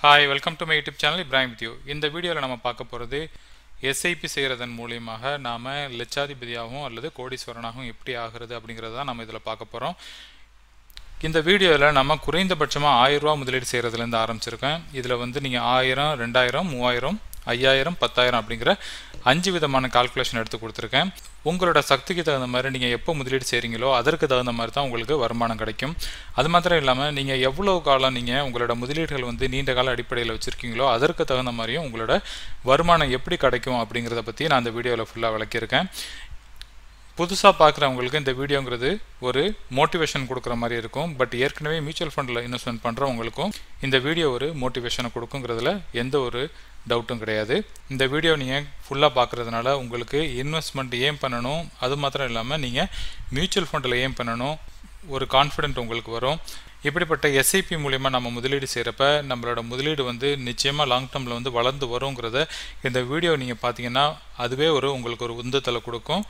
hi welcome to my YouTube channel Ibrahim with you இந்த வீடியோவில் நம்ம பார்க்க போகிறது எஸ்ஐபி செய்கிறதன் மூலியமாக நாம் லட்சாதிபதியாகவும் அல்லது கோடீஸ்வரனாகவும் எப்படி ஆகிறது அப்படிங்கிறத தான் நம்ம இதில் பார்க்க போகிறோம் இந்த வீடியோவில் நம்ம குறைந்தபட்சமாக ஆயிரம் ரூபா முதலீடு செய்கிறதுலேருந்து ஆரம்பிச்சிருக்கேன் இதில் வந்து நீங்கள் ஆயிரம் ரெண்டாயிரம் மூவாயிரம் ஐயாயிரம் பத்தாயிரம் அப்படிங்கிற அஞ்சு விதமான கால்குலேஷன் எடுத்து கொடுத்துருக்கேன் உங்களோட சக்திக்கு தகுந்த மாதிரி நீங்கள் எப்போ முதலீடு செய்கிறீங்களோ அதற்கு தகுந்த மாதிரி தான் உங்களுக்கு வருமானம் கிடைக்கும் அது மாத்திரம் இல்லாமல் நீங்கள் எவ்வளோ காலம் நீங்கள் உங்களோட முதலீடுகள் வந்து நீண்ட கால அடிப்படையில் வச்சுருக்கீங்களோ அதற்கு தகுந்த மாதிரியும் உங்களோட வருமானம் எப்படி கிடைக்கும் அப்படிங்கிறத பற்றி நான் இந்த வீடியோவில் ஃபுல்லாக விளக்கியிருக்கேன் புதுசாக பார்க்குறவங்களுக்கு இந்த வீடியோங்கிறது ஒரு மோட்டிவேஷன் கொடுக்குற மாதிரி இருக்கும் பட் ஏற்கனவே மியூச்சுவல் ஃபண்டில் இன்வெஸ்ட்மெண்ட் பண்ணுறவங்களுக்கும் இந்த வீடியோ ஒரு மோட்டிவேஷனை கொடுக்குங்கிறதுல எந்த ஒரு டவுட்டும் கிடையாது இந்த வீடியோ நீங்கள் ஃபுல்லாக பார்க்குறதுனால உங்களுக்கு இன்வெஸ்ட்மெண்ட் ஏன் பண்ணணும் அது மாத்திரம் இல்லாமல் நீங்கள் மியூச்சுவல் ஃபண்டில் ஏன் பண்ணணும் ஒரு கான்ஃபிடென்ட் உங்களுக்கு வரும் இப்படிப்பட்ட எஸ்ஐபி மூலிமா நம்ம முதலீடு செய்கிறப்ப நம்மளோட முதலீடு வந்து நிச்சயமாக லாங் டேர்மில் வந்து வளர்ந்து வருங்கிறத இந்த வீடியோ நீங்கள் பார்த்தீங்கன்னா அதுவே ஒரு உங்களுக்கு ஒரு உந்தத்தலை கொடுக்கும்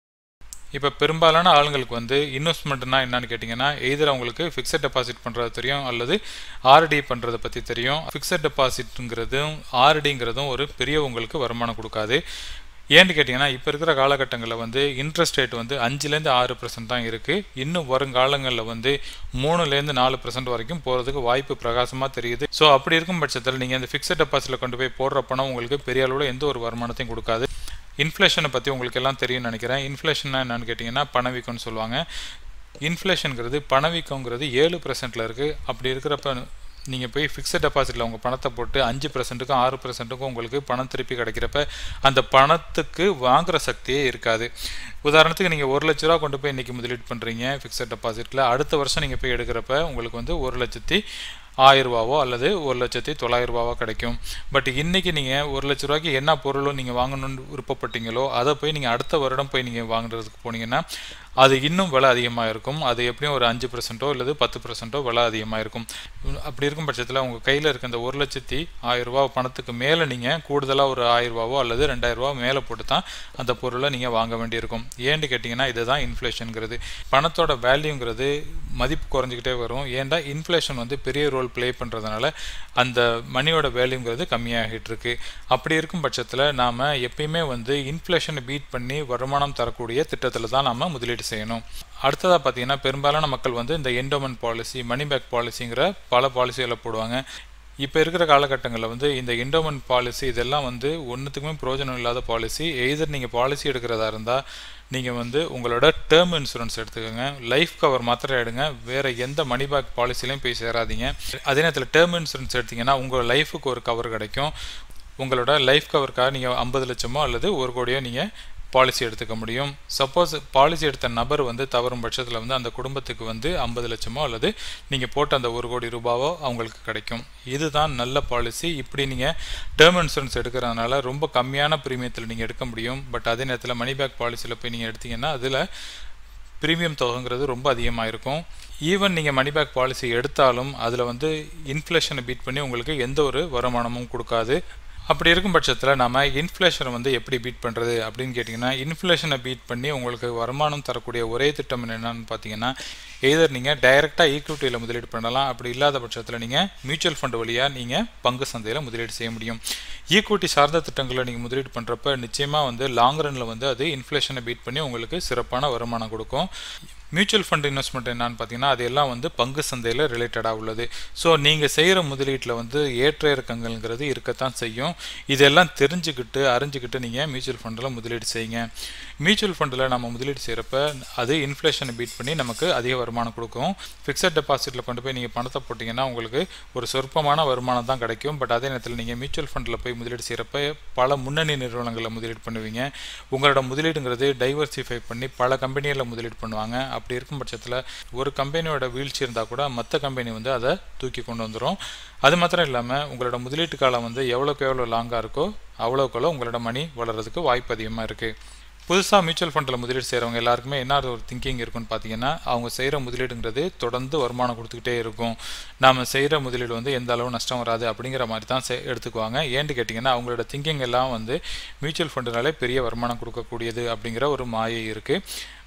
இப்போ பெரும்பாலான ஆளுங்களுக்கு வந்து இன்வெஸ்ட்மெண்ட்னா என்னன்னு கேட்டிங்கன்னா எய்தர் அவங்களுக்கு ஃபிக்ஸட் டெபாசிட் பண்ணுறது தெரியும் அல்லது ஆர்டி பண்ணுறதை பற்றி தெரியும் ஃபிக்ஸட் டெபாசிட்டுங்கிறதும் ஆர்டிங்கிறதும் ஒரு பெரிய உங்களுக்கு வருமானம் கொடுக்காது ஏன்னு கேட்டிங்கன்னா இப்போ இருக்கிற காலகட்டங்களில் வந்து இன்ட்ரெஸ்ட் ரேட் வந்து அஞ்சுலேருந்து ஆறு பர்சன்ட் தான் இருக்குது இன்னும் வருங்காலங்களில் வந்து மூணுலேருந்து நாலு பர்சன்ட் வரைக்கும் போகிறதுக்கு வாய்ப்பு பிரகாசமாக தெரியுது ஸோ அப்படி இருக்கும் பட்சத்தில் நீங்கள் இந்த ஃபிக்ஸட் டெபாசிட்டில் கொண்டு போய் போடுற பணம் உங்களுக்கு பெரிய அளவில் எந்த ஒரு வருமானத்தையும் கொடுக்காது இன்ஃப்ளேஷனை பற்றி உங்களுக்கு எல்லாம் தெரியும்னு நினைக்கிறேன் இன்ஃப்ளேஷன்னா என்னன்னு கேட்டிங்கன்னா பணவீக்கம்னு சொல்லுவாங்க இன்ஃப்ளேஷனுங்கிறது பணவீக்கங்கிறது ஏழு பர்சன்ட்டில் இருக்குது அப்படி இருக்கிறப்ப நீங்கள் போய் ஃபிக்ஸட் டெபாசிட்டில் உங்கள் பணத்தை போட்டு அஞ்சு பர்சன்ட்டுக்கும் ஆறு பர்சன்ட்டுக்கும் உங்களுக்கு பணம் திருப்பி கிடைக்கிறப்ப அந்த பணத்துக்கு வாங்குகிற சக்தியே இருக்காது உதாரணத்துக்கு நீங்கள் ஒரு லட்ச ரூபா கொண்டு போய் இன்றைக்கி முதலீடு பண்ணுறீங்க ஃபிக்ஸட் டெபாசிட்டில் அடுத்த வருஷம் நீங்கள் போய் எடுக்கிறப்ப உங்களுக்கு வந்து ஒரு லட்சத்தி ஆயிரரூபாவோ அல்லது ஒரு லட்சத்தி தொள்ளாயிரரூபாவோ கிடைக்கும் பட் இன்றைக்கி நீங்கள் ஒரு லட்ச ரூபாய்க்கு என்ன பொருளும் நீங்கள் வாங்கணும்னு விருப்பப்பட்டீங்களோ அதை போய் நீங்கள் அடுத்த வருடம் போய் நீங்கள் வாங்குறதுக்கு போனீங்கன்னா அது இன்னும் விலை அதிகமாக இருக்கும் அது எப்படியும் ஒரு அஞ்சு பர்சன்ட்டோ அல்லது பத்து பர்சன்ட்டோ விலை அதிகமாக இருக்கும் அப்படி இருக்கும் பட்சத்தில் உங்கள் கையில் இருக்க இந்த ஒரு லட்சத்தி ஆயிரரூபா பணத்துக்கு மேலே நீங்கள் கூடுதலாக ஒரு ஆயிரரூபாவோ அல்லது ரெண்டாயிரரூபா மேலே போட்டு தான் அந்த பொருளை நீங்கள் வாங்க வேண்டியிருக்கும் ஏன்னு கேட்டிங்கன்னா இதுதான் இன்ஃப்ளேஷனுங்கிறது பணத்தோட வேல்யூங்கிறது மதிப்பு குறைஞ்சிக்கிட்டே வரும் ஏன்டா இன்ஃப்ளேஷன் வந்து பெரிய ரோல் ப்ளே பண்ணுறதுனால அந்த மணியோட வேல்யூங்கிறது கம்மியாகிட்டு இருக்கு அப்படி இருக்கும் பட்சத்தில் நாம் எப்பயுமே வந்து இன்ஃப்ளேஷனை பீட் பண்ணி வருமானம் தரக்கூடிய திட்டத்தில் தான் நாம் முதலீடு செய்யணும் அடுத்ததாக பார்த்தீங்கன்னா பெரும்பாலான மக்கள் வந்து இந்த என்டோமெண்ட் பாலிசி மணி பேக் பாலிசிங்கிற பல பாலிசிகளை போடுவாங்க இப்போ இருக்கிற காலகட்டங்களில் வந்து இந்த என்டோமெண்ட் பாலிசி இதெல்லாம் வந்து ஒன்றுத்துக்குமே பிரயோஜனம் இல்லாத பாலிசி எய்தர் நீங்கள் பாலிசி எடுக்கிறதா இருந்தால் நீங்கள் வந்து உங்களோட டேர்ம் இன்சூரன்ஸ் எடுத்துக்கோங்க லைஃப் கவர் மாத்திரம் எடுங்க வேறு எந்த மணி பேக் பாலிசிலையும் போய் சேராதீங்க அதே நேரத்தில் டேர்ம் இன்சூரன்ஸ் எடுத்திங்கன்னா உங்கள் லைஃபுக்கு ஒரு கவர் கிடைக்கும் உங்களோட லைஃப் கவருக்காக நீங்கள் ஐம்பது லட்சமோ அல்லது ஒரு கோடியோ நீங்கள் பாலிசி எடுத்துக்க முடியும் சப்போஸ் பாலிசி எடுத்த நபர் வந்து தவறும் பட்சத்தில் வந்து அந்த குடும்பத்துக்கு வந்து ஐம்பது லட்சமோ அல்லது நீங்கள் போட்ட அந்த ஒரு கோடி ரூபாவோ அவங்களுக்கு கிடைக்கும் இதுதான் நல்ல பாலிசி இப்படி நீங்கள் டேர்ம் இன்சூரன்ஸ் எடுக்கிறதுனால ரொம்ப கம்மியான ப்ரீமியத்தில் நீங்கள் எடுக்க முடியும் பட் அதே நேரத்தில் மணி பேக் பாலிசியில் போய் நீங்கள் எடுத்தீங்கன்னா அதில் ப்ரீமியம் தொகைங்கிறது ரொம்ப அதிகமாக இருக்கும் ஈவன் நீங்கள் மணி பேக் பாலிசி எடுத்தாலும் அதில் வந்து இன்ஃப்ளேஷனை பீட் பண்ணி உங்களுக்கு எந்த ஒரு வருமானமும் கொடுக்காது அப்படி இருக்கும் பட்சத்தில் நம்ம இன்ஃப்ளேஷனை வந்து எப்படி பீட் பண்ணுறது அப்படின்னு கேட்டிங்கன்னா இன்ஃப்ளேஷனை பீட் பண்ணி உங்களுக்கு வருமானம் தரக்கூடிய ஒரே திட்டம் என்னென்னு பார்த்தீங்கன்னா எய்தர் நீங்கள் டைரெக்டாக ஈக்விட்டியில் முதலீடு பண்ணலாம் அப்படி இல்லாத பட்சத்தில் நீங்கள் மியூச்சுவல் ஃபண்ட் வழியாக நீங்கள் பங்கு சந்தையில் முதலீடு செய்ய முடியும் ஈக்விட்டி சார்ந்த திட்டங்களில் நீங்கள் முதலீடு பண்ணுறப்ப நிச்சயமாக வந்து லாங் ரனில் வந்து அது இன்ஃப்ளேஷனை பீட் பண்ணி உங்களுக்கு சிறப்பான வருமானம் கொடுக்கும் மியூச்சுவல் ஃபண்ட் இன்வெஸ்ட்மெண்ட் என்னன்னு பார்த்தீங்கன்னா அது எல்லாம் வந்து பங்கு சந்தையில் ரிலேட்டடாக உள்ளது ஸோ நீங்கள் செய்கிற முதலீட்டில் வந்து ஏற்ற இறக்கங்கள்ங்கிறது இருக்கத்தான் செய்யும் இதெல்லாம் தெரிஞ்சுக்கிட்டு அறிஞ்சிக்கிட்டு நீங்கள் மியூச்சுவல் ஃபண்டில் முதலீடு செய்யுங்க மியூச்சுவல் ஃபண்டில் நம்ம முதலீடு செய்கிறப்ப அது இன்ஃப்ளேஷனை பீட் பண்ணி நமக்கு அதிக வருமானம் கொடுக்கும் ஃபிக்ஸட் டெபாசிட்டில் கொண்டு போய் நீங்கள் பணத்தை போட்டிங்கன்னா உங்களுக்கு ஒரு சொற்பமான வருமானம் தான் கிடைக்கும் பட் அதே நேரத்தில் நீங்கள் மியூச்சுவல் ஃபண்டில் போய் முதலீடு செய்கிறப்ப பல முன்னணி நிறுவனங்களில் முதலீடு பண்ணுவீங்க உங்களோட முதலீடுங்கிறது டைவர்சிஃபை பண்ணி பல கம்பெனிகளில் முதலீடு பண்ணுவாங்க அப்படி இருக்கும் பட்சத்தில் ஒரு கம்பெனியோட வீழ்ச்சி இருந்தால் கூட மற்ற கம்பெனி வந்து அதை தூக்கி கொண்டு வந்துடும் அது மாத்திரம் இல்லாமல் உங்களோட முதலீட்டு காலம் வந்து எவ்வளோக்கு எவ்வளோ லாங்காக இருக்கோ அவ்வளோக்கெவ்வளோ உங்களோட மணி வளர்கிறதுக்கு வாய்ப்பு அதிகமாக இருக்குது புதுசாக மியூச்சுவல் ஃபண்டில் முதலீடு செய்கிறவங்க எல்லாருக்குமே என்ன ஒரு திங்கிங் இருக்குன்னு பார்த்தீங்கன்னா அவங்க செய்கிற முதலீடுங்கிறது தொடர்ந்து வருமானம் கொடுத்துக்கிட்டே இருக்கும் நாம் செய்கிற முதலீடு வந்து எந்த அளவு நஷ்டம் வராது அப்படிங்கிற மாதிரி தான் எடுத்துக்குவாங்க ஏன்னு கேட்டிங்கன்னா அவங்களோட திங்கிங் எல்லாம் வந்து மியூச்சுவல் ஃபண்டுனாலே பெரிய வருமானம் கொடுக்கக்கூடியது அப்படிங்கிற ஒரு மாயை இருக்குது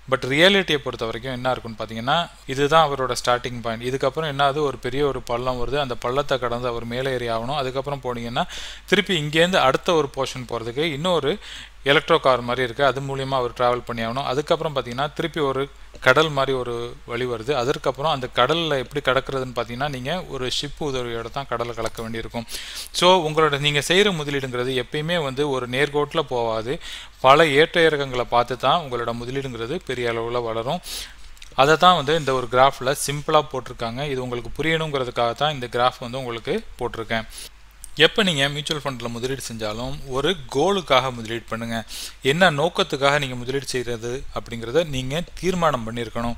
பட் ரியாலிட்டியை பொறுத்த வரைக்கும் என்ன இருக்குன்னு பார்த்தீங்கன்னா இதுதான் அவரோட ஸ்டார்டிங் பாயிண்ட் இதுக்கப்புறம் என்ன ஆகுது ஒரு பெரிய ஒரு பள்ளம் வருது அந்த பள்ளத்தை கடந்து அவர் மேலே ஏறி ஆகணும் அதுக்கப்புறம் போனீங்கன்னா திருப்பி இங்கேருந்து அடுத்த ஒரு போர்ஷன் போகிறதுக்கு இன்னொரு எலக்ட்ரோ கார் மாதிரி இருக்குது அது மூலியமாக அவர் ட்ராவல் பண்ணி ஆகணும் அதுக்கப்புறம் பார்த்தீங்கன்னா திருப்பி ஒரு கடல் மாதிரி ஒரு வழி வருது அதற்கப்புறம் அந்த கடலில் எப்படி கடக்கிறதுன்னு பார்த்தீங்கன்னா நீங்கள் ஒரு ஷிப் உதவியோட தான் கடலை கலக்க வேண்டியிருக்கும் ஸோ உங்களோட நீங்கள் செய்கிற முதலீடுங்கிறது எப்பயுமே வந்து ஒரு நேர்கோட்டில் போகாது பல ஏற்ற இறக்கங்களை பார்த்து தான் உங்களோட முதலீடுங்கிறது பெரிய அளவில் வளரும் அதை தான் வந்து இந்த ஒரு கிராஃபில் சிம்பிளாக போட்டிருக்காங்க இது உங்களுக்கு புரியணுங்கிறதுக்காக தான் இந்த கிராஃப் வந்து உங்களுக்கு போட்டிருக்கேன் எப்போ நீங்கள் மியூச்சுவல் ஃபண்டில் முதலீடு செஞ்சாலும் ஒரு கோலுக்காக முதலீடு பண்ணுங்கள் என்ன நோக்கத்துக்காக நீங்கள் முதலீடு செய்கிறது அப்படிங்கிறத நீங்கள் தீர்மானம் பண்ணியிருக்கணும்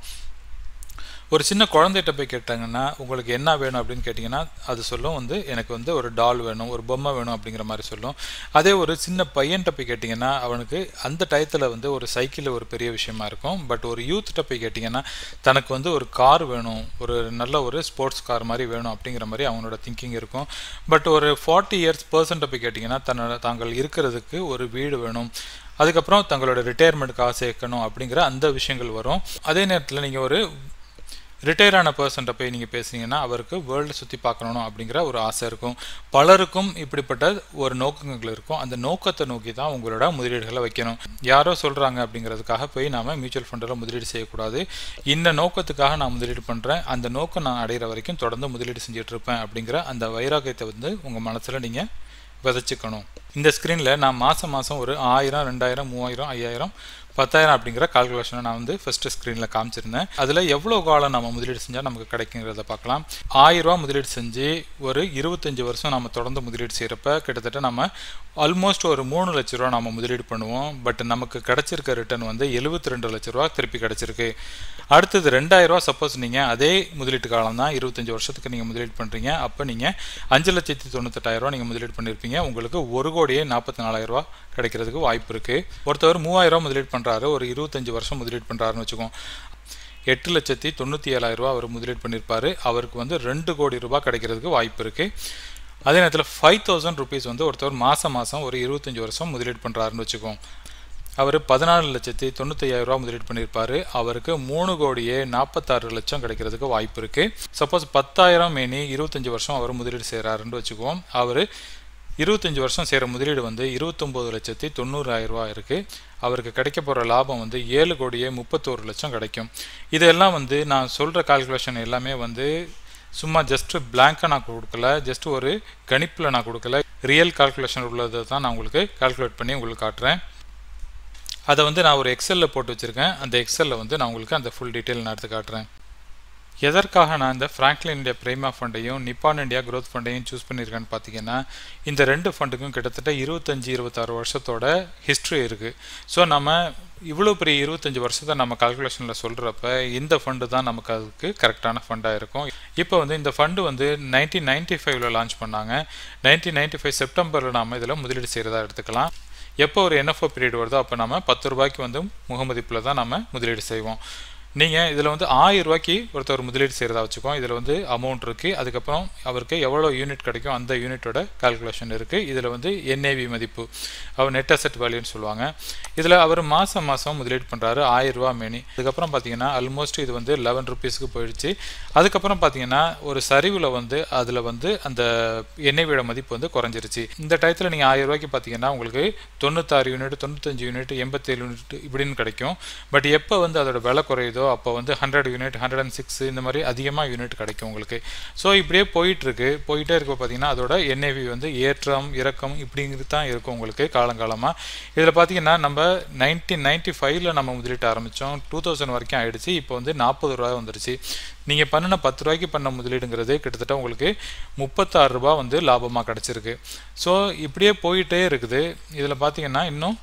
ஒரு சின்ன குழந்தைகிட்ட போய் கேட்டாங்கன்னா உங்களுக்கு என்ன வேணும் அப்படின்னு கேட்டிங்கன்னா அது சொல்லும் வந்து எனக்கு வந்து ஒரு டால் வேணும் ஒரு பொம்மை வேணும் அப்படிங்கிற மாதிரி சொல்லும் அதே ஒரு சின்ன பையன்கிட்ட போய் கேட்டிங்கன்னா அவனுக்கு அந்த டயத்தில் வந்து ஒரு சைக்கிள் ஒரு பெரிய விஷயமா இருக்கும் பட் ஒரு யூத்கிட்ட போய் கேட்டிங்கன்னா தனக்கு வந்து ஒரு கார் வேணும் ஒரு நல்ல ஒரு ஸ்போர்ட்ஸ் கார் மாதிரி வேணும் அப்படிங்கிற மாதிரி அவனோட திங்கிங் இருக்கும் பட் ஒரு ஃபார்ட்டி இயர்ஸ் பர்சன்ட்டை போய் கேட்டிங்கன்னா தன்னோட தாங்கள் இருக்கிறதுக்கு ஒரு வீடு வேணும் அதுக்கப்புறம் தங்களோட ரிட்டையர்மெண்ட்டுக்காக சேர்க்கணும் அப்படிங்கிற அந்த விஷயங்கள் வரும் அதே நேரத்தில் நீங்கள் ஒரு ரிட்டையர் ஆன பர்சன்ட்ட போய் நீங்கள் பேசுனீங்கன்னா அவருக்கு வேர்ல்டு சுற்றி பார்க்கணும் அப்படிங்கிற ஒரு ஆசை இருக்கும் பலருக்கும் இப்படிப்பட்ட ஒரு நோக்கங்கள் இருக்கும் அந்த நோக்கத்தை நோக்கி தான் உங்களோட முதலீடுகளை வைக்கணும் யாரோ சொல்கிறாங்க அப்படிங்கிறதுக்காக போய் நாம் மியூச்சுவல் ஃபண்டில் முதலீடு செய்யக்கூடாது இந்த நோக்கத்துக்காக நான் முதலீடு பண்ணுறேன் அந்த நோக்கம் நான் அடைகிற வரைக்கும் தொடர்ந்து முதலீடு செஞ்சுட்டு இருப்பேன் அப்படிங்கிற அந்த வைராக்கியத்தை வந்து உங்கள் மனசில் நீங்கள் விதைச்சிக்கணும் இந்த ஸ்க்ரீனில் நான் மாதம் மாதம் ஒரு ஆயிரம் ரெண்டாயிரம் மூவாயிரம் ஐயாயிரம் பத்தாயிரம் அப்படிங்கிற கால்குலேஷனை நான் வந்து ஃபஸ்ட்டு ஸ்க்ரீனில் காமிச்சிருந்தேன் அதில் எவ்வளோ காலம் நம்ம முதலீடு செஞ்சால் நமக்கு கிடைக்குங்கிறத பார்க்கலாம் ஆயிரரூவா முதலீடு செஞ்சு ஒரு இருபத்தஞ்சி வருஷம் நம்ம தொடர்ந்து முதலீடு செய்கிறப்ப கிட்டத்தட்ட நம்ம ஆல்மோஸ்ட் ஒரு மூணு லட்ச ரூபா நம்ம முதலீடு பண்ணுவோம் பட் நமக்கு கிடச்சிருக்க ரிட்டர்ன் வந்து எழுபத்தி ரெண்டு லட்ச ரூபா திருப்பி கிடச்சிருக்கு அடுத்தது ரெண்டாயிரரூவா சப்போஸ் நீங்கள் அதே முதலீட்டு காலம் தான் இருபத்தஞ்சி வருஷத்துக்கு நீங்கள் முதலீடு பண்ணுறீங்க அப்போ நீங்கள் அஞ்சு லட்சத்தி தொண்ணூத்தெட்டாயிரரூவா நீங்கள் முதலீடு பண்ணியிருப்பீங்க உங்களுக்கு ஒரு கோடியே நாற்பத்தி நாலாயிரரூவா கிடைக்கிறதுக்கு வாய்ப்பு இருக்குது ஒருத்தவர் மூவாயிரரூவா முதலீடு பண்ணுறாரு ஒரு இருபத்தஞ்சி வருஷம் முதலீடு பண்ணுறாருன்னு வச்சுக்கோம் எட்டு லட்சத்தி தொண்ணூற்றி ஏழாயிரரூவா அவர் முதலீடு பண்ணியிருப்பார் அவருக்கு வந்து ரெண்டு கோடி ரூபாய் கிடைக்கிறதுக்கு வாய்ப்பு இருக்குது அதே நேரத்தில் ஃபைவ் தௌசண்ட் ருபீஸ் வந்து ஒருத்தவர் மாதம் மாதம் ஒரு இருபத்தஞ்சி வருஷம் முதலீடு பண்ணுறாருன்னு வச்சுக்கோம் அவர் பதினாலு லட்சத்தி தொண்ணூத்தையாயிரம் ரூபா முதலீடு பண்ணியிருப்பார் அவருக்கு மூணு கோடியே நாற்பத்தாறு லட்சம் கிடைக்கிறதுக்கு வாய்ப்பு இருக்குது சப்போஸ் பத்தாயிரம் மேனி இருபத்தஞ்சி வருஷம் அவர் முதலீடு செய்கிறாருன்னு வச்சுக்குவோம் அவர் இருபத்தஞ்சி வருஷம் செய்கிற முதலீடு வந்து இருபத்தொம்போது லட்சத்தி தொண்ணூறாயிரம் ரூபா இருக்குது அவருக்கு கிடைக்க போகிற லாபம் வந்து ஏழு கோடியே முப்பத்தோரு லட்சம் கிடைக்கும் இதெல்லாம் வந்து நான் சொல்கிற கால்குலேஷன் எல்லாமே வந்து சும்மா ஜஸ்ட்டு பிளாங்காக நான் கொடுக்கல ஜஸ்ட் ஒரு கணிப்பில் நான் கொடுக்கல ரியல் கால்குலேஷன் உள்ளதை தான் நான் உங்களுக்கு கால்குலேட் பண்ணி உங்களுக்கு காட்டுறேன் அதை வந்து நான் ஒரு எக்ஸலில் போட்டு வச்சுருக்கேன் அந்த எக்ஸலில் வந்து நான் உங்களுக்கு அந்த ஃபுல் டீட்டெயில் நான் எடுத்து காட்டுறேன் எதற்காக நான் இந்த ஃப்ராங்க்லின் இந்தியா பிரைமா ஃபண்டையும் நிப்பான் இந்தியா க்ரோத் ஃபண்டையும் சூஸ் பண்ணியிருக்கேன்னு பார்த்தீங்கன்னா இந்த ரெண்டு ஃபண்டுக்கும் கிட்டத்தட்ட இருபத்தஞ்சி இருபத்தாறு வருஷத்தோட ஹிஸ்ட்ரி இருக்குது ஸோ நம்ம இவ்வளோ பெரிய இருபத்தஞ்சி வருஷத்தை நம்ம கால்குலேஷனில் சொல்கிறப்ப இந்த ஃபண்டு தான் நமக்கு அதுக்கு கரெக்டான ஃபண்டாக இருக்கும் இப்போ வந்து இந்த ஃபண்டு வந்து நைன்டீன் நைன்ட்டி ஃபைவ்ல லான்ச் பண்ணாங்க நைன்டீன் நைன்ட்டி ஃபைவ் செப்டம்பரில் நாம் இதில் முதலீடு செய்கிறதா எடுத்துக்கலாம் எப்போ ஒரு என்எஃப்ஓ பீரியட் வருதோ அப்போ நம்ம பத்து ரூபாய்க்கு வந்து முகமதிப்பில் தான் நம்ம முதலீடு செய்வோம் நீங்கள் இதில் வந்து ஆயிரம் ரூபாய்க்கு ஒருத்தர் முதலீடு செய்கிறதா வச்சுக்கோம் இதில் வந்து அமௌண்ட் இருக்குது அதுக்கப்புறம் அவருக்கு எவ்வளோ யூனிட் கிடைக்கும் அந்த யூனிட்டோட கால்குலேஷன் இருக்குது இதில் வந்து என்ஏவி மதிப்பு அவர் நெட் அசெட் வேல்யூன்னு சொல்லுவாங்க இதில் அவர் மாதம் மாதம் முதலீடு பண்ணுறாரு ஆயிரம் ரூபா மேனி அதுக்கப்புறம் பார்த்தீங்கன்னா ஆல்மோஸ்ட் இது வந்து லெவன் ருபீஸ்க்கு போயிடுச்சு அதுக்கப்புறம் பார்த்தீங்கன்னா ஒரு சரிவில் வந்து அதில் வந்து அந்த எண்ணெயோட மதிப்பு வந்து குறைஞ்சிருச்சு இந்த டயத்தில் நீங்கள் ஆயிரம் ரூபாய்க்கு பார்த்தீங்கன்னா உங்களுக்கு தொண்ணூத்தாறு யூனிட் தொண்ணூத்தஞ்சு யூனிட் எண்பத்தேழு யூனிட் இப்படின்னு கிடைக்கும் பட் எப்போ வந்து அதோட விலை குறையுதோ அப்போ வந்து hundred unit hundred and six இந்த மாதிரி அதிகமாக யூனிட் கிடைக்கும் உங்களுக்கு ஸோ இப்படியே போயிட்டுருக்கு போயிட்டே இருக்க பார்த்தீங்கன்னா அதோட என்ஏவி வந்து ஏற்றம் இறக்கம் இப்படிங்கிறது தான் இருக்கும் உங்களுக்கு காலங்காலமாக இதில் பார்த்தீங்கன்னா நம்ம நைன்டீன் நைன்ட்டி ஃபைவ்ல நம்ம முதலீட்டு ஆரம்பித்தோம் டூ தௌசண்ட் வரைக்கும் ஆயிடுச்சு இப்போ வந்து நாற்பது ரூபா வந்துருச்சு நீங்கள் பண்ணின பத்து ரூபாய்க்கு பண்ண முதலீடுங்கிறது கிட்டத்தட்ட உங்களுக்கு முப்பத்தாறு ரூபா வந்து லாபமாக கிடச்சிருக்கு ஸோ இப்படியே போயிட்டே இருக்குது இதில் பார்த்தீங்கன்னா இன்னும்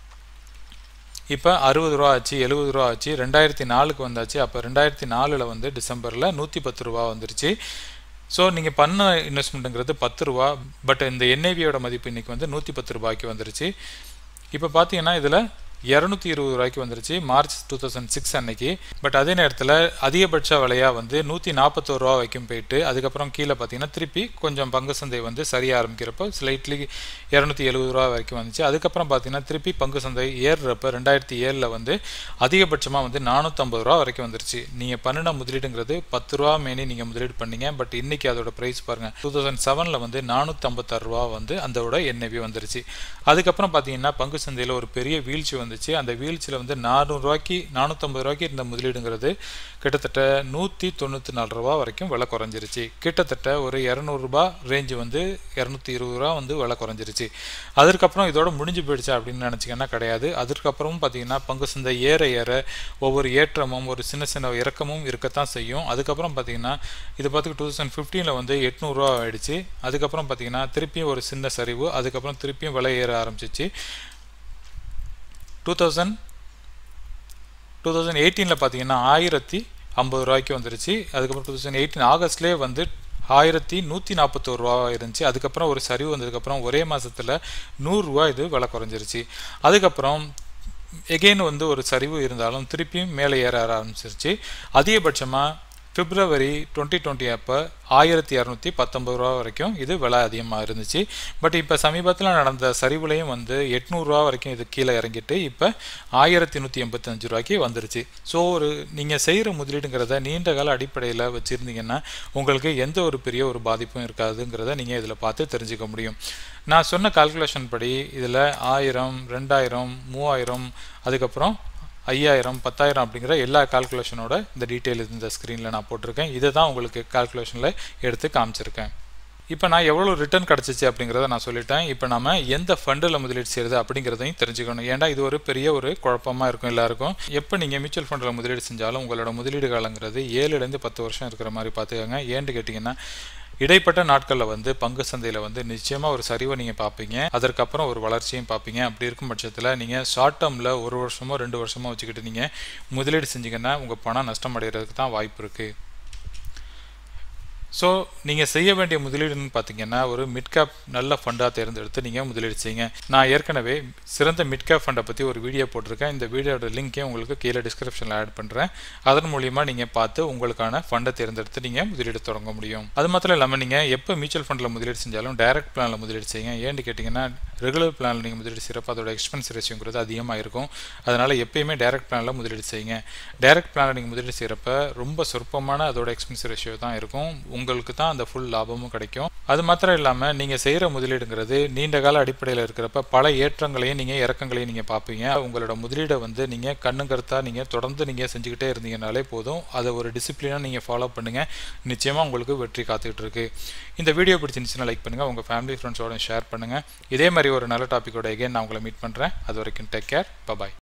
இப்போ அறுபது ரூபா ஆச்சு எழுபது ரூபா ஆச்சு ரெண்டாயிரத்தி நாலுக்கு வந்தாச்சு அப்போ ரெண்டாயிரத்தி நாலில் வந்து டிசம்பரில் நூற்றி பத்து ரூபா வந்துருச்சு ஸோ நீங்கள் பண்ண இன்வெஸ்ட்மெண்ட்டுங்கிறது பத்து ரூபா பட் இந்த என்ஐவியோட மதிப்பு இன்றைக்கி வந்து நூற்றி பத்து ரூபாய்க்கு வந்துருச்சு இப்போ பார்த்தீங்கன்னா இதில் இரநூத்தி இருபது ரூபாய்க்கு வந்துருச்சு மார்ச் டூ தௌசண்ட் சிக்ஸ் அன்னைக்கு பட் அதே நேரத்தில் அதிகபட்ச விலையாக வந்து நூற்றி நாற்பத்தோரு ரூபா வரைக்கும் போயிட்டு அதுக்கப்புறம் கீழே பார்த்தீங்கன்னா திருப்பி கொஞ்சம் பங்கு சந்தை வந்து சரிய ஆரம்பிக்கிறப்போ ஸ்லைட்லி இரநூத்தி எழுபது ரூபா வரைக்கும் வந்துச்சு அதுக்கப்புறம் பார்த்தீங்கன்னா திருப்பி பங்கு சந்தை ஏறுறப்ப ரெண்டாயிரத்தி ஏழில் வந்து அதிகபட்சமாக வந்து நானூற்றம்பது ரூபா வரைக்கும் வந்துருச்சு நீங்கள் பண்ணின முதலீடுங்கிறது பத்து ரூபா மேனி நீங்கள் முதலீடு பண்ணீங்க பட் இன்னைக்கு அதோட ப்ரைஸ் பாருங்கள் டூ தௌசண்ட் செவனில் வந்து நானூற்றம்பத்தாறு ரூபா வந்து அதோட என்எவி வந்துருச்சு அதுக்கப்புறம் பார்த்தீங்கன்னா பங்கு சந்தையில் ஒரு பெரிய வீழ்ச்சி வந்துச்சு அந்த வீழ்ச்சியில் வந்து நானூறுரூவாய்க்கு நானூற்றம்பது ரூபாய்க்கு இருந்த முதலீடுங்கிறது கிட்டத்தட்ட நூற்றி தொண்ணூற்றி நாலு ரூபா வரைக்கும் விலை குறைஞ்சிருச்சு கிட்டத்தட்ட ஒரு இரநூறுபா ரேஞ்சு வந்து இரநூத்தி இருபது ரூபா வந்து விலை குறைஞ்சிருச்சு அதுக்கப்புறம் இதோட முடிஞ்சு போயிடுச்சா அப்படின்னு நினச்சிங்கன்னா கிடையாது அதுக்கப்புறமும் பார்த்தீங்கன்னா பங்கு சந்தை ஏற ஏற ஒவ்வொரு ஏற்றமும் ஒரு சின்ன சின்ன இறக்கமும் இருக்கத்தான் செய்யும் அதுக்கப்புறம் பார்த்தீங்கன்னா இது பார்த்துக்கு டூ தௌசண்ட் ஃபிஃப்டீனில் வந்து எட்நூறுரூவா ஆயிடுச்சு அதுக்கப்புறம் பார்த்தீங்கன்னா திருப்பியும் ஒரு சின்ன சரிவு அதுக்கப்புறம் திருப்பியும் விலை ஏற ஆரம்பிச்சிச்சு டூ தௌசண்ட் டூ தௌசண்ட் எயிட்டீனில் பார்த்தீங்கன்னா ஆயிரத்தி ஐம்பது ரூபாய்க்கு வந்துருச்சு அதுக்கப்புறம் டூ தௌசண்ட் எயிட்டீன் ஆகஸ்ட்லேயே வந்து ஆயிரத்தி நூற்றி நாற்பத்தோரு ரூபா இருந்துச்சு அதுக்கப்புறம் ஒரு சரிவு வந்ததுக்கப்புறம் ஒரே மாதத்தில் நூறுரூவா இது விலை குறைஞ்சிருச்சு அதுக்கப்புறம் எகெயின் வந்து ஒரு சரிவு இருந்தாலும் திருப்பியும் மேலே ஏற ஆரம்பிச்சிருச்சு அதிகபட்சமாக பிப்ரவரி டுவெண்ட்டி டுவெண்ட்டி அப்போ ஆயிரத்தி இரநூத்தி பத்தொம்பது ரூபா வரைக்கும் இது விலை அதிகமாக இருந்துச்சு பட் இப்போ சமீபத்தில் நடந்த சரிவுலையும் வந்து எட்நூறுரூவா வரைக்கும் இது கீழே இறங்கிட்டு இப்போ ஆயிரத்தி நூற்றி எண்பத்தஞ்சு ரூபாய்க்கு வந்துருச்சு ஸோ ஒரு நீங்கள் செய்கிற முதலீடுங்கிறத நீண்ட கால அடிப்படையில் வச்சுருந்தீங்கன்னா உங்களுக்கு எந்த ஒரு பெரிய ஒரு பாதிப்பும் இருக்காதுங்கிறத நீங்கள் இதில் பார்த்து தெரிஞ்சுக்க முடியும் நான் சொன்ன கால்குலேஷன் படி இதில் ஆயிரம் ரெண்டாயிரம் மூவாயிரம் அதுக்கப்புறம் ஐயாயிரம் பத்தாயிரம் அப்படிங்கிற எல்லா கால்குலேஷனோட இந்த டீட்டெயில் இந்த ஸ்க்ரீனில் நான் போட்டிருக்கேன் இதை தான் உங்களுக்கு கால்குலேஷனில் எடுத்து காமிச்சிருக்கேன் இப்போ நான் எவ்வளோ ரிட்டர்ன் கிடச்சிச்சு அப்படிங்கிறத நான் சொல்லிட்டேன் இப்போ நம்ம எந்த ஃபண்டில் முதலீடு செய்கிறது அப்படிங்கிறதையும் தெரிஞ்சுக்கணும் ஏன்னா இது ஒரு பெரிய ஒரு குழப்பமாக இருக்கும் எல்லாருக்கும் எப்போ நீங்கள் மியூச்சுவல் ஃபண்டில் முதலீடு செஞ்சாலும் உங்களோட முதலீடு காலங்கிறது ஏழுலேருந்து பத்து வருஷம் இருக்கிற மாதிரி பார்த்துக்கோங்க ஏன்னு கேட்டிங்கன்னா இடைப்பட்ட நாட்களில் வந்து பங்கு சந்தையில் வந்து நிச்சயமாக ஒரு சரிவை நீங்கள் பார்ப்பீங்க அதற்கப்புறம் ஒரு வளர்ச்சியும் பார்ப்பீங்க அப்படி இருக்கும் பட்சத்தில் நீங்கள் ஷார்ட் டேர்மில் ஒரு வருஷமோ ரெண்டு வருஷமோ வச்சுக்கிட்டு நீங்கள் முதலீடு செஞ்சீங்கன்னா உங்கள் பணம் நஷ்டம் அடைகிறதுக்கு தான் வாய்ப்பு இருக்குது ஸோ நீங்கள் செய்ய வேண்டிய முதலீடுன்னு பார்த்தீங்கன்னா ஒரு மிட் கேப் நல்ல ஃபண்டாக தேர்ந்தெடுத்து நீங்கள் முதலீடு செய்யுங்க நான் ஏற்கனவே சிறந்த மிட் கேப் ஃபண்டை பற்றி ஒரு வீடியோ போட்டிருக்கேன் இந்த வீடியோட லிங்க்கே உங்களுக்கு கீழே டிஸ்கிரிப்ஷனில் ஆட் பண்ணுறேன் அதன் மூலிமா நீங்கள் பார்த்து உங்களுக்கான ஃபண்டை தேர்ந்தெடுத்து நீங்கள் முதலீடு தொடங்க முடியும் அது மாத்திரம் இல்லாமல் நீங்கள் எப்போ மியூச்சுவல் ஃபண்டில் முதலீடு செஞ்சாலும் டைரக்ட் பிளானில் முதலீடு செய்யுங்க ஏன்னு கேட்டிங்கன்னா ரெகுலர் பிளானில் நீங்கள் முதலீடு செய்கிறப்ப அதோட எக்ஸ்பென்ஸ் ரேஷியோங்கிறது அதிகமாக இருக்கும் அதனால் எப்பயுமே டைரக்ட் பிளானில் முதலீடு செய்யுங்க டைரக்ட் பிளானில் நீங்கள் முதலீடு செய்கிறப்ப ரொம்ப சொற்பமான அதோட எக்ஸ்பென்ஸ் ரேஷியோ தான் இருக்கும் உங்களுக்கு தான் அந்த ஃபுல் லாபமும் கிடைக்கும் அது மாத்திரம் இல்லாமல் நீங்கள் செய்கிற முதலீடுங்கிறது நீண்ட கால அடிப்படையில் இருக்கிறப்ப பல ஏற்றங்களையும் நீங்கள் இறக்கங்களையும் நீங்கள் பார்ப்பீங்க உங்களோட முதலீடை வந்து நீங்கள் கண்ணுங்கருத்தா நீங்கள் தொடர்ந்து நீங்கள் செஞ்சுக்கிட்டே இருந்தீங்கனாலே போதும் அதை ஒரு டிசிப்ளினாக நீங்கள் ஃபாலோ பண்ணுங்கள் நிச்சயமாக உங்களுக்கு வெற்றி காத்துக்கிட்டு இருக்கு இந்த வீடியோ பிடிச்சிருந்துச்சுன்னா லைக் பண்ணுங்கள் உங்கள் ஃபேமிலி ஃப்ரெண்ட்ஸோட ஷேர் பண்ணுங்கள் இதே மாதிரி ஒரு நல்ல டாப்பிக்கோட எகேன் நான் உங்களை மீட் பண்ணுறேன் அது வரைக்கும் டேக் கேர் பபாய்